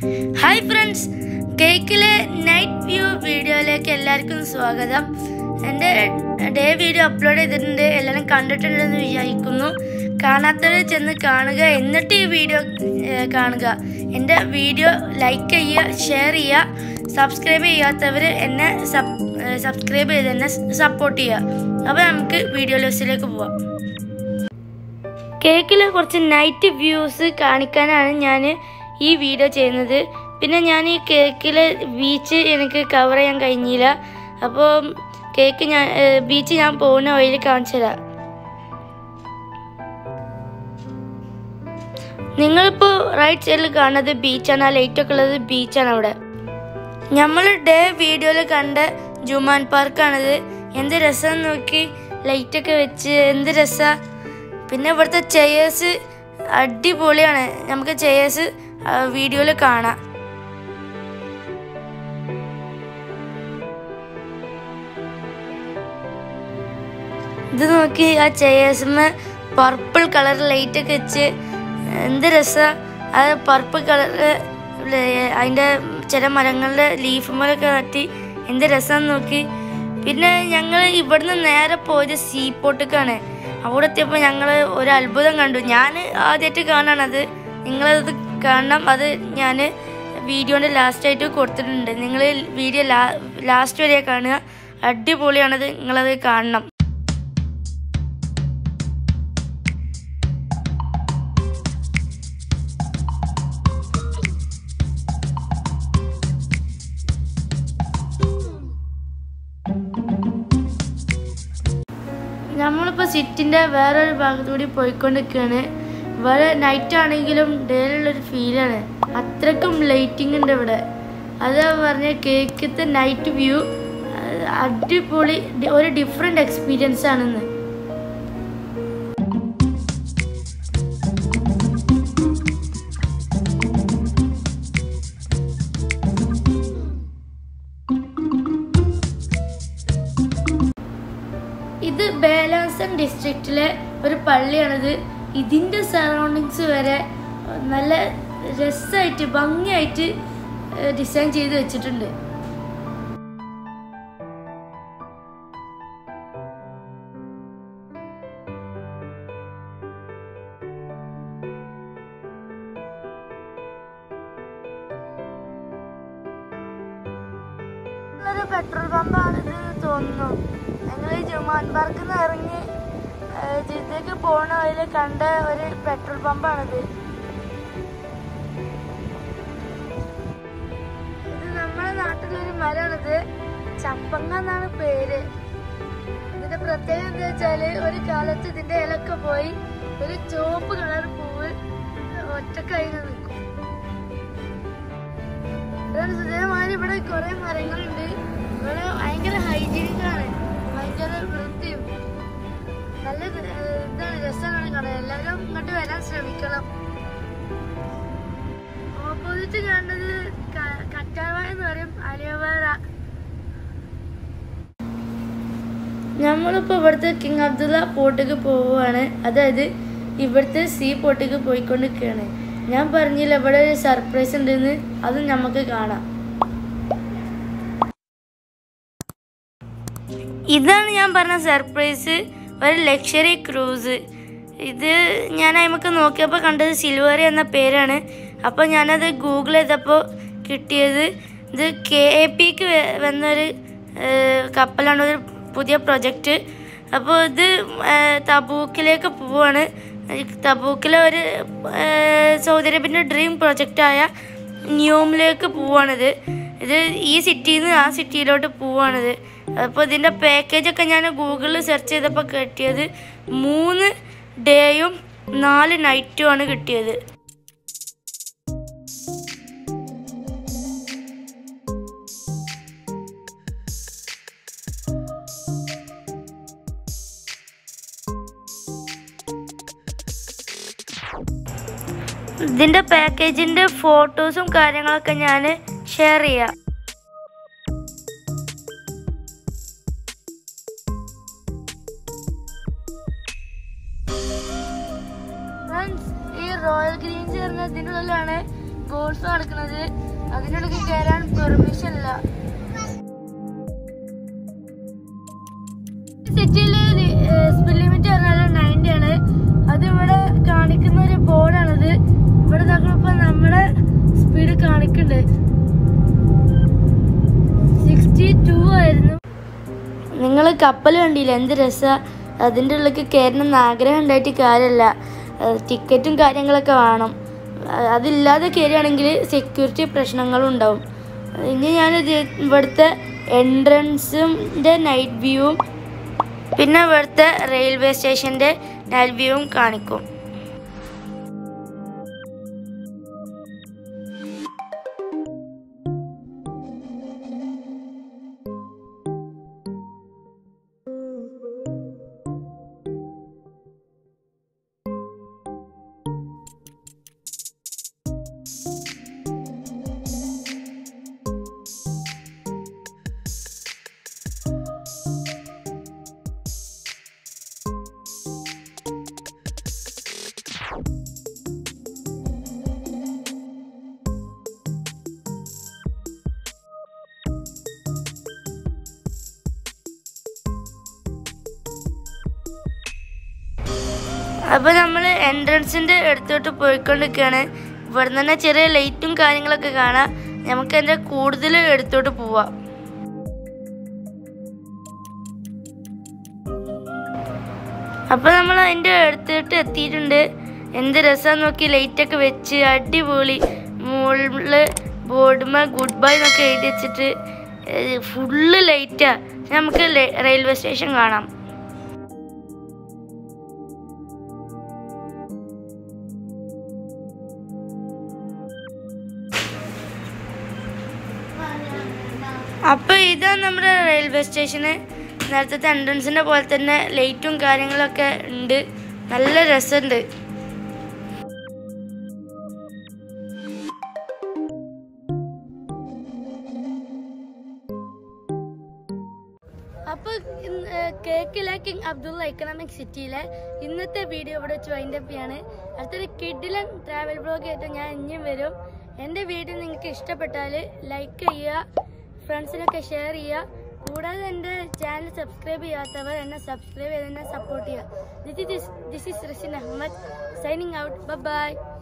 hi friends കേക്കിലെ night view വീഡിയോയിലേക്ക് എല്ലാവർക്കും സ്വാഗതം എൻ്റെ ഡേ വീഡിയോ അപ്ലോഡ് ചെയ്തിട്ടുണ്ട് എല്ലാവരും കണ്ടിട്ടുണ്ടെന്ന് വിചാരിക്കുന്നു കാണാത്തവർ ചെന്ന് കാണുക എന്നിട്ട് ഈ വീഡിയോ ഏഹ്, കാണുക എൻ്റെ വീഡിയോ ലൈക്ക് ചെയ്യുക ഷെയർ ചെയ്യുക സബ്സ്ക്രൈബ് ചെയ്യാത്തവർ എന്നെ സബ്സ്ക്രൈബ് ചെയ്ത് എന്നെ സപ്പോർട്ട് ചെയ്യുക അപ്പോൾ നമുക്ക് വീഡിയോ ലിസ്റ്റിലേക്ക് പോവാം കേക്കിലെ കുറച്ച് നൈറ്റ് വ്യൂസ് കാണിക്കാനാണ് ഞാൻ ഈ വീഡിയോ ചെയ്യുന്നത് പിന്നെ ഞാൻ ഈ കേക്കിലെ ബീച്ച് എനിക്ക് കവർ ചെയ്യാൻ കഴിഞ്ഞില്ല അപ്പോൾ കേക്ക് ഞാൻ ബീച്ച് ഞാൻ പോകുന്ന വഴിയിൽ കാണിച്ചു തരാം നിങ്ങളിപ്പോൾ റൈറ്റ് സൈഡിൽ കാണുന്നത് ബീച്ചാണ് ആ ലൈറ്റൊക്കെ ഉള്ളത് ബീച്ചാണ് അവിടെ നമ്മൾ ഡേ വീഡിയോയിൽ കണ്ട ജുമാൻ പാർക്കാണിത് എന്ത് രസം നോക്കി ലൈറ്റൊക്കെ വെച്ച് എന്ത് രസാ പിന്നെ ഇവിടുത്തെ ചെയേഴ്സ് അടിപൊളിയാണ് നമുക്ക് ചെയേഴ്സ് വീഡിയോയിൽ കാണാം ഇത് നോക്കി ആ ചെയേഴ്സുമ്മ പർപ്പിൾ കളർ ലൈറ്റ് ഒക്കെ വെച്ച് എന്ത് രസാ അത് പർപ്പിൾ കളർ അതിൻ്റെ ചില മരങ്ങളുടെ ലീഫുമലൊക്കെ നട്ടി എന്ത് രസം നോക്കി പിന്നെ ഞങ്ങൾ ഇവിടുന്ന് നേരെ പോയത് സീ പോർട്ടിക്കാണ് അവിടെ എത്തിയപ്പോൾ ഞങ്ങൾ ഒരു അത്ഭുതം കണ്ടു ഞാൻ ആദ്യമായിട്ട് കാണാണത് നിങ്ങളത് കാണണം അത് ഞാൻ വീഡിയോൻ്റെ ലാസ്റ്റായിട്ട് കൊടുത്തിട്ടുണ്ട് നിങ്ങൾ വീഡിയോ ലാ ലാസ്റ്റ് വരെ കാണുക അടിപൊളിയാണത് നിങ്ങളത് കാണണം നമ്മളിപ്പോൾ സിറ്റിൻ്റെ വേറൊരു ഭാഗത്തുകൂടി പോയിക്കൊണ്ടിരിക്കുകയാണ് ഇവിടെ നൈറ്റ് ആണെങ്കിലും ഡേയിലുള്ളൊരു ഫീലാണ് അത്രക്കും ലൈറ്റിംഗ് ഉണ്ട് ഇവിടെ അതാ പറഞ്ഞ കേക്കത്തെ നൈറ്റ് വ്യൂ അടിപൊളി ഡി- ഒരു ഡിഫറെൻ്റ് എക്സ്പീരിയൻസ് ആണെന്ന് ഇത് ബേലാസൻ ഡിസ്ട്രിക്റ്റിലെ ഒരു പള്ളിയാണിത് ഇതിൻ്റെ സറൗണ്ടിങ്സ് വരെ നല്ല രസമായിട്ട് ഭംഗിയായിട്ട് ഡിസൈൻ ചെയ്ത് വെച്ചിട്ടുണ്ട് ഒരു പെട്രോൾ പമ്പാണിത് തോന്നുന്നു ഞങ്ങൾ ജുമാൻ പാർക്കിൽ നിന്ന് ഇറങ്ങി ഏഹ്, ജിദ്ദക്ക് പോണ വഴിയിൽ കണ്ട ഒരു പെട്രോൾ പമ്പാണിത് ഇത് നമ്മുടെ നാട്ടിലൊരു മരമാണിത് ചമ്പങ്ങ എന്നാണ് പേര് ഇതിന്റെ പ്രത്യേകത എന്താ വെച്ചാല് ഒരു കാലത്ത് ഇതിന്റെ ഇലക്കെ പോയി ഒരു ചുവപ്പ് കളർ പൂവ് ഒറ്റക്കൈ നിൽക്കും ഫ്രണ്ട്സ് ഇതേമാതിരി ഇവിടെ കുറെ മരങ്ങളുണ്ട് ഇവിടെ ഭയങ്കര ഹൈജീനിക് ആണ് ഭയങ്കര വൃത്തിയും നല്ല ഏഹ്, ഇതാണ് രസമാണ് കാണാൻ എല്ലാവരും ഇങ്ങോട്ട് വരാൻ ശ്രമിക്കണം ഓപ്പോസിറ്റ് കാണുന്നത് ക- കറ്റാർവാഴ എന്ന് പറയും അലിയവാഴ നമ്മളിപ്പോൾ ഇവിടുത്തെ കിങ് അബ്ദുള്ള പോർട്ടിക്ക് പോവുകയാണ് അതായത് ഇവിടുത്തെ സീ പോർട്ടിക്ക് പോയിക്കൊണ്ടിരിക്കുകയാണ് ഞാൻ പറഞ്ഞില്ല ഇവിടെ ഒരു സർപ്രൈസ് ഉണ്ടെന്ന് അതും നമുക്ക് കാണാം ഇതാണ് ഞാൻ പറഞ്ഞ സർപ്രൈസ് ഒരു ലക്ഷറി ക്രൂസ് ഇത് ഞാൻ നമുക്ക് നോക്കിയപ്പോൾ കണ്ടത് സിൽവറി എന്ന പേരാണ് അപ്പോൾ ഞാനത് ഗൂഗിൾ ചെയ്തപ്പോൾ കിട്ടിയത് ഇത് കെ എ പിക്ക് വന്നൊരു ഏഹ്, കപ്പലാണ് ഒരു പുതിയ പ്രൊജക്റ്റ് അപ്പോൾ ഇത് ഏഹ്, തബൂക്കിലേക്ക് പോവാണ് ഈ തബൂക്കിലെ ഒരു ഏഹ്, സൗദി അറേബ്യൻ്റെ ഡ്രീം പ്രൊജക്റ്റായ ന്യൂമിലേക്ക് പോവാണിത് ഇത് ഈ സിറ്റിയിൽ നിന്ന് ആ സിറ്റിയിലോട്ട് പോവാണിത് അപ്പോൾ ഇതിൻ്റെ പാക്കേജൊക്കെ ഞാൻ ഗൂഗിളിൽ സെർച്ച് ചെയ്തപ്പോൾ കിട്ടിയത് മൂന്ന് ഡേയും നാല് നൈറ്റും ആണ് കിട്ടിയത് ഇതിൻ്റെ പാക്കേജിൻ്റെ ഫോട്ടോസും കാര്യങ്ങളൊക്കെ ഞാൻ ഷെയർ ചെയ്യാം Friends, ഈ റോയൽ ഗ്രീൻസ് പറഞ്ഞ ഇതിനുള്ളിലാണ് ബോൾസ് നടക്കുന്നത് അതിനുള്ളിൽ കയറാൻ പെർമിഷൻ ഇല്ല സിറ്റിയില് സ്പീഡ് ലിമിറ്റ് പറഞ്ഞാൽ നയൻറ്റി ആണ് അത് ഇവിടെ കാണിക്കുന്ന ഒരു ബോർഡാണത് ഇവിടെ നോക്കുമ്പോ നമ്മുടെ സ്പീഡ് കാണിക്കുന്നുണ്ട് സിക്സ്റ്റി ടു ആയിരുന്നു നിങ്ങൾ കപ്പൽ കണ്ടില്ല എന്ത് രസമാണ് അതിൻ്റെ ഉള്ളിലേക്ക് കയറണമെന്ന് ആഗ്രഹം ഉണ്ടായിട്ട് കാര്യമല്ല ഏഹ് ടിക്കറ്റും കാര്യങ്ങളൊക്കെ വേണം അഹ് അതില്ലാതെ കയറുകയാണെങ്കിൽ സെക്യൂരിറ്റി പ്രശ്നങ്ങളും ഉണ്ടാവും ഇനി ഞാൻ ഇവിടുത്തെ എൻട്രൻസിൻ്റെ നൈറ്റ് വ്യൂവും പിന്നെ ഇവിടുത്തെ റെയിൽവേ സ്റ്റേഷൻ്റെ നൈറ്റ് വ്യൂവും കാണിക്കും അപ്പോൾ നമ്മൾ എൻട്രൻസിൻ്റെ അടുത്തോട്ട് പോയിക്കൊണ്ടിരിക്കുകയാണ് ഇവിടെ തന്നെ ചെറിയ ലൈറ്റും കാര്യങ്ങളൊക്കെ കാണാം നമുക്ക് അതിൻ്റെ കൂടുതൽ എടുത്തോട്ട് പോവാം അപ്പോൾ നമ്മൾ അതിൻ്റെ അടുത്തോട്ട് എത്തിയിട്ടുണ്ട് എന്ത് രസമാന്ന് നോക്കി ലൈറ്റൊക്കെ വെച്ച് അടിപൊളി മുകളിൽ ബോർഡുമ ഗുഡ് ബൈ എന്നൊക്കെ എഴുതി വെച്ചിട്ട് ഫുള്ള് ലൈറ്റാ നമുക്ക് റെയിൽവേ സ്റ്റേഷൻ കാണാം അപ്പോൾ ഇതാണ് നമ്മുടെ റെയിൽവേ സ്റ്റേഷന് നേരത്തെ എൻട്രൻസിൻ്റെ പോലെ തന്നെ ലൈറ്റും കാര്യങ്ങളൊക്കെ ഉണ്ട് നല്ല രസമുണ്ട് അപ്പോൾ കേക്കിലെ കിങ് അബ്ദുള്ള എക്കണോമിക് സിറ്റിയിലെ ഇന്നത്തെ വീഡിയോ ഇവിടെ വെച്ച് വൈൻഡ് അപ്പ് ചെയ്യാണ് അടുത്തൊരു കിഡിലൻ ട്രാവൽ ബ്ലോഗ് ആയിട്ട് ഞാൻ ഇനിയും വരും എൻ്റെ വീഡിയോ നിങ്ങൾക്ക് ഇഷ്ടപ്പെട്ടാൽ ലൈക്ക് ചെയ്യുക ഫ്രണ്ട്സിനൊക്കെ ഷെയർ ചെയ്യുക കൂടാതെ എൻ്റെ ചാനൽ സബ്സ്ക്രൈബ് ചെയ്യാത്തവർ എന്നെ സബ്സ്ക്രൈബ് ചെയ്ത് എന്നെ സപ്പോർട്ട് ചെയ്യുക this is this is Rasin Ahmed signing out by